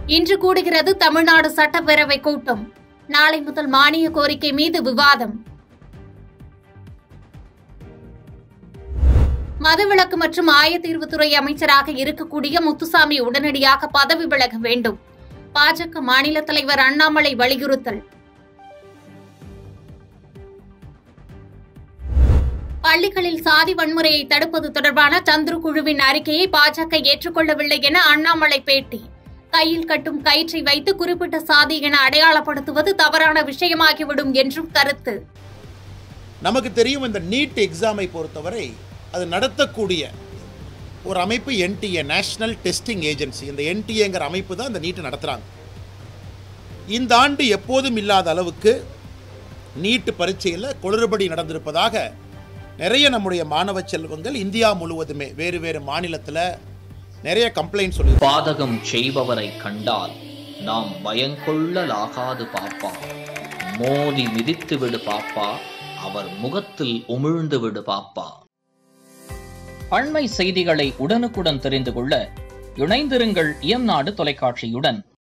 இன்று கூடுகிறது தமிழ்நாடு சட்டப்பேரவை கூட்டம் நாளை முதல் மானிய கோரிக்கை மீது விவாதம் மதுவிலக்கு மற்றும் ஆயத்தீர்வுத்துறை அமைச்சராக இருக்கக்கூடிய முத்துசாமி உடனடியாக பதவி விலக வேண்டும் பாஜக மாநில தலைவர் அண்ணாமலை வலியுறுத்தல் பள்ளிகளில் சாதி வன்முறையை தடுப்பது தொடர்பான சந்துரு குழுவின் அறிக்கையை பாஜக ஏற்றுக்கொள்ளவில்லை என அண்ணாமலை பேட்டி கையில் கட்டும் கயிற்றை வைத்து குறிப்பிட்ட சாதி என அடையாளப்படுத்துவது தவறான விஷயமாகிவிடும் என்றும் கருத்து நமக்கு தெரியும் இந்த நீட் எக்ஸாமை பொறுத்தவரை அது நடத்தக்கூடிய ஒரு அமைப்பு என்டிஏ நேஷனல் டெஸ்டிங் ஏஜென்சி இந்த என்டிஏங்கிற அமைப்பு தான் இந்த நீட்டை நடத்துகிறாங்க இந்த ஆண்டு எப்போதும் இல்லாத அளவுக்கு நீட் பரீட்சையில் குளறுபடி நடந்திருப்பதாக நிறைய நம்முடைய மாணவ செல்வங்கள் இந்தியா முழுவதுமே வேறு வேறு மாநிலத்தில் நிறைய கம்ப்ளைண்ட் சொல்லி பாதகம் செய்பவரை கண்டால் நாம் பயங்கொள்ளலாகாது பாப்பா மோதி மிதித்து விடு பாப்பா அவர் முகத்தில் உமிழ்ந்து விடு பாப்பா அண்மை செய்திகளை உடனுக்குடன் தெரிந்து கொள்ள இணைந்திருங்கள் இயம்நாடு தொலைக்காட்சியுடன்